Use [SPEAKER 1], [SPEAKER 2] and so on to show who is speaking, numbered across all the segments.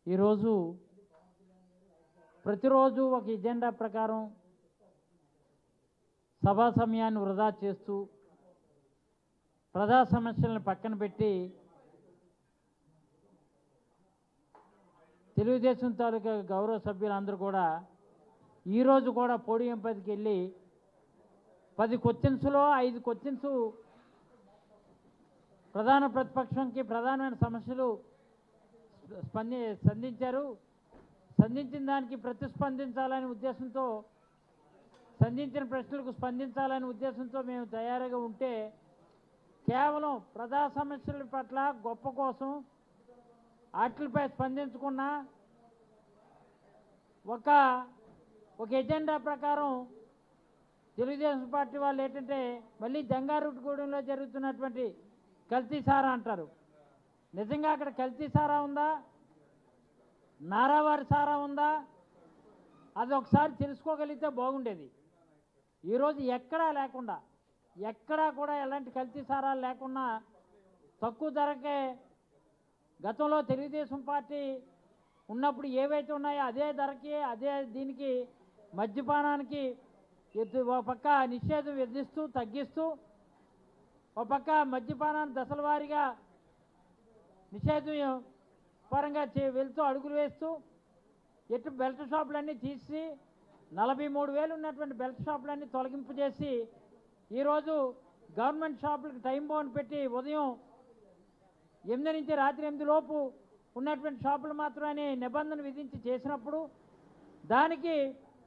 [SPEAKER 1] ఈరోజు ప్రతిరోజు ఒక ఎజెండా ప్రకారం సభా సమయాన్ని వృధా చేస్తూ ప్రజా సమస్యలను పక్కన పెట్టి తెలుగుదేశం తాలూకా గౌరవ సభ్యులందరూ కూడా ఈరోజు కూడా పోడియం పదికి వెళ్ళి పది క్వశ్చన్స్లో ఐదు క్వశ్చన్స్ ప్రధాన ప్రతిపక్షంకి ప్రధానమైన సమస్యలు స్పంది సంధించారు సంధించిన దానికి ప్రతిస్పందించాలనే ఉద్దేశంతో సంధించిన ప్రశ్నలకు స్పందించాలనే ఉద్దేశంతో మేము తయారుగా ఉంటే కేవలం ప్రజా సమస్యల పట్ల గొప్ప కోసం వాటిపై స్పందించకుండా ఒక ఒక ఎజెండా ప్రకారం తెలుగుదేశం పార్టీ వాళ్ళు ఏంటంటే మళ్ళీ జంగారెడ్డిగూడెంలో జరుగుతున్నటువంటి కల్తీ సారా అంటారు నిజంగా అక్కడ కల్తీ సారా ఉందా నారావారి సారా ఉందా అది ఒకసారి తెలుసుకోగలిగితే బాగుండేది ఈరోజు ఎక్కడా లేకుండా ఎక్కడా కూడా ఎలాంటి కల్తీ సారాలు లేకుండా తక్కువ ధరకే గతంలో తెలుగుదేశం పార్టీ ఉన్నప్పుడు ఏవైతే ఉన్నాయో అదే ధరకి అదే దీనికి మద్యపానానికి ఎత్తు ఒక పక్క నిషేధం విధిస్తూ తగ్గిస్తూ ఒక పక్క మద్యపానాన్ని దశల వారీగా నిషేధం పరంగా చే వెళ్తూ అడుగులు వేస్తూ ఎటు బెల్ట్ షాపులన్నీ తీసి నలభై మూడు వేలు ఉన్నటువంటి బెల్ట్ షాపులన్నీ తొలగింపు చేసి ఈరోజు గవర్నమెంట్ షాపులకు టైం బౌండ్ పెట్టి ఉదయం ఎనిమిది నుంచి రాత్రి ఎనిమిది లోపు ఉన్నటువంటి షాపులు మాత్రమే నిబంధన విధించి చేసినప్పుడు దానికి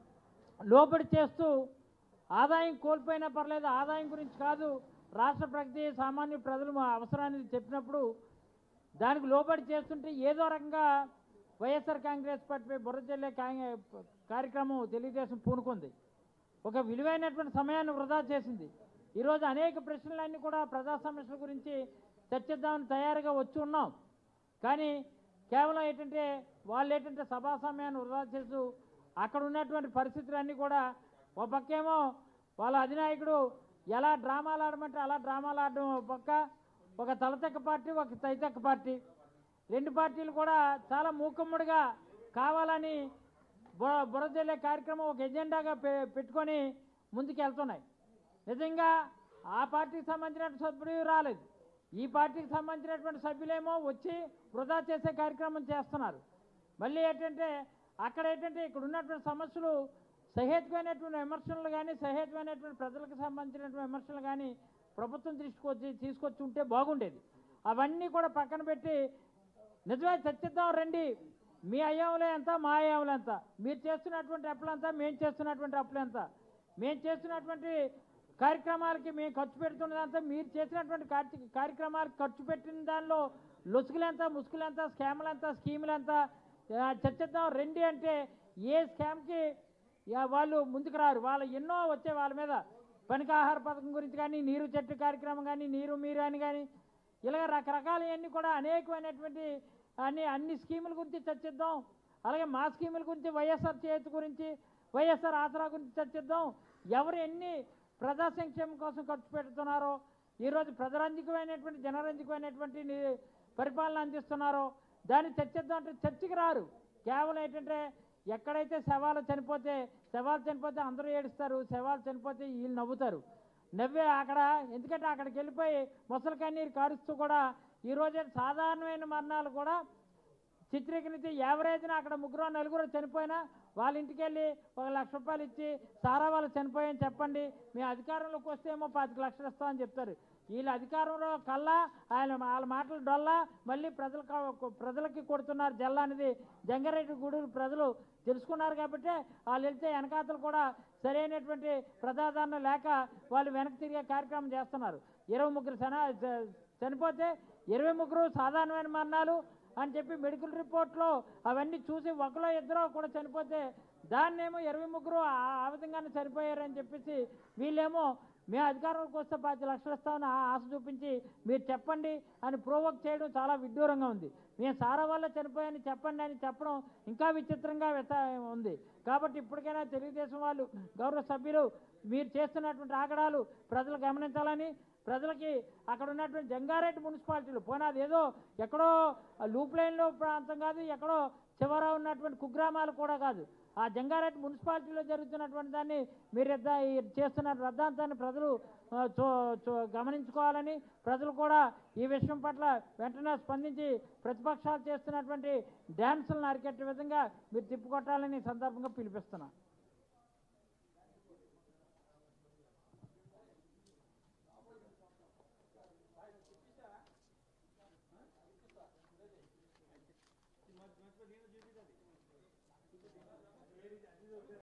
[SPEAKER 1] లోబడి చేస్తూ ఆదాయం కోల్పోయినా పర్లేదు ఆదాయం గురించి కాదు రాష్ట్ర ప్రగతి సామాన్య ప్రజలు మా అవసరాన్ని చెప్పినప్పుడు దానికి లోబడి చేస్తుంటే ఏదో రకంగా వైఎస్ఆర్ కాంగ్రెస్ పార్టీపై బుర్ర జల్లే కాంగ్- కార్యక్రమం తెలుగుదేశం పూనుకుంది ఒక విలువైనటువంటి సమయాన్ని వృధా చేసింది ఈరోజు అనేక ప్రశ్నలన్నీ కూడా ప్రజా సమస్యల గురించి చర్చిద్దామని తయారుగా వచ్చి ఉన్నాం కానీ కేవలం ఏంటంటే వాళ్ళు ఏంటంటే సభా సమయాన్ని వృధా చేస్తూ అక్కడ ఉన్నటువంటి పరిస్థితులన్నీ కూడా ఒక పక్కేమో వాళ్ళ అధినాయకుడు ఎలా డ్రామాలు ఆడమంటే అలా డ్రామాలు ఆడడం ఒక పక్క ఒక తలతెక్క పార్టీ ఒక తైతెక్క పార్టీ రెండు పార్టీలు కూడా చాలా మూకమ్ముడిగా కావాలని బుర బురదల్లే కార్యక్రమం ఒక ఎజెండాగా పె- పెట్టుకొని ముందుకు వెళ్తున్నాయి నిజంగా ఆ పార్టీకి సంబంధించిన సభ్యులు రాలేదు ఈ పార్టీకి సంబంధించినటువంటి సభ్యులేమో వచ్చి వృధా చేసే కార్యక్రమం చేస్తున్నారు మళ్ళీ ఏంటంటే అక్కడ ఏంటంటే ఇక్కడ ఉన్నటువంటి సమస్యలు సహేతుకమైనటువంటి విమర్శలు కానీ సహేతుకమైనటువంటి ప్రజలకు సంబంధించినటువంటి విమర్శలు కానీ ప్రభుత్వం తీసుకొచ్చి తీసుకొచ్చి ఉంటే బాగుండేది అవన్నీ కూడా పక్కన పెట్టి నిజమే చర్చిద్దాం రండి మీ అయ్యాములు ఎంత మా అయ్యాములు ఎంత మీరు చేస్తున్నటువంటి అప్పులు ఎంత మేము చేస్తున్నటువంటి అప్పులు ఎంత మేము చేస్తున్నటువంటి కార్యక్రమాలకి మేము ఖర్చు పెడుతున్నదంతా మీరు చేసినటువంటి కార్య- కార్యక్రమాలకు ఖర్చు పెట్టిన దానిలో లొసుగులెంత ముసుగులెంత స్కాములు ఎంత స్కీములు ఎంత ఆ, చర్చిద్దాం రండి అంటే ఏ స్కామ్కి యా, వాళ్ళు ముందుకు రారు వాళ్ళ ఎన్నో వచ్చే వాళ్ళ మీద పనికి ఆహార పథకం గురించి కానీ నీరు చెట్టు కార్యక్రమం కానీ నీరు మీరు అని కానీ ఇలాగ రకరకాలవన్నీ కూడా అనేకమైనటువంటి అన్ని అన్ని స్కీముల గురించి చర్చిద్దాం అలాగే మా స్కీముల గురించి వైఎస్ఆర్ చేతి గురించి వైఎస్ఆర్ ఆసరా గురించి చర్చిద్దాం ఎవరు ఎన్ని ప్రజా సంక్షేమం కోసం ఖర్చు పెడుతున్నారో ఈరోజు ప్రజరంజకమైనటువంటి జనరంజకమైనటువంటి ని- పరిపాలన అందిస్తున్నారో దాన్ని చర్చిద్దాం అంటే చర్చకి రారు కేవలం ఏంటంటే ఎక్కడైతే శవాలు చనిపోతే శవాలు చనిపోతే అందరూ ఏడుస్తారు శవాలు చనిపోతే వీళ్ళు నవ్వుతారు నవ్వే అక్కడ ఎందుకంటే అక్కడికి వెళ్ళిపోయి ముసలి కన్నీరు కారుస్తూ కూడా ఈరోజు సాధారణమైన మరణాలు కూడా చిత్రీకరించి యావరేజ్న అక్కడ ముగ్గురు నలుగురు చనిపోయినా వాళ్ళ ఇంటికి వెళ్ళి ఒక లక్ష రూపాయలు ఇచ్చి సారా వాళ్ళు చనిపోయాయని చెప్పండి మీ అధికారంలోకి వస్తే ఏమో పాతిక లక్షలు ఇస్తామని చెప్తారు వీళ్ళ అధికారంలో కల్లా ఆయన వాళ్ళ మాటలు డొల్లా మళ్ళీ ప్రజలకు ప్రజలకి కొడుతున్నారు జల్లా అనేది జంగారెడ్డి గూడూరు ప్రజలు తెలుసుకున్నారు కాబట్టి వాళ్ళు వెళ్తే వెనకాతలు కూడా సరైనటువంటి ప్రజాదరణ లేక వాళ్ళు వెనక్కి తిరిగే కార్యక్రమం చేస్తున్నారు ఇరవై ముగ్గురు చన చ- చనిపోతే ఇరవై ముగ్గురు సాధారణమైన మరణాలు అని చెప్పి మెడికల్ రిపోర్ట్లో అవన్నీ చూసి ఒకలో ఇద్దరు కూడా చనిపోతే దాన్నేమో ఇరవై ముగ్గురు ఆ ఆ విధంగానే చనిపోయారని చెప్పేసి వీళ్ళేమో మేము అధికారంలోకి వస్తే పది లక్షలు ఇస్తామని ఆ ఆశ చూపించి మీరు చెప్పండి అని ప్రోవోక్ చేయడం చాలా విడ్డూరంగా ఉంది మేము సారా వల్ల చనిపోయాని చెప్పండి అని చెప్పడం ఇంకా విచిత్రంగా వ్యత- ఉంది కాబట్టి ఇప్పటికైనా తెలుగుదేశం వాళ్ళు గౌరవ సభ్యులు మీరు చేస్తున్నటువంటి ఆగడాలు ప్రజలు గమనించాలని ప్రజలకి అక్కడ ఉన్నటువంటి జంగారెడ్డి మున్సిపాలిటీలు పోనీ అది ఏదో ఎక్కడో లూప్ లైన్లో ప్రాంతం కాదు ఎక్కడో చివర ఉన్నటువంటి కుగ్రామాలు కూడా కాదు ఆ జంగారెడ్డి మున్సిపాలిటీలో జరుగుతున్నటువంటి దాన్ని మీరు రద్ద ఈ చేస్తున్న రద్దాంతాన్ని ప్రజలు ఆ, చూ చూ- గమనించుకోవాలని ప్రజలు కూడా ఈ విషయం పట్ల వెంటనే స్పందించి ప్రతిపక్షాలు చేస్తున్నటువంటి డ్యాన్సులను అరికట్టే విధంగా మీరు తిప్పుకొట్టాలని ఈ సందర్భంగా పిలిపిస్తున్నాను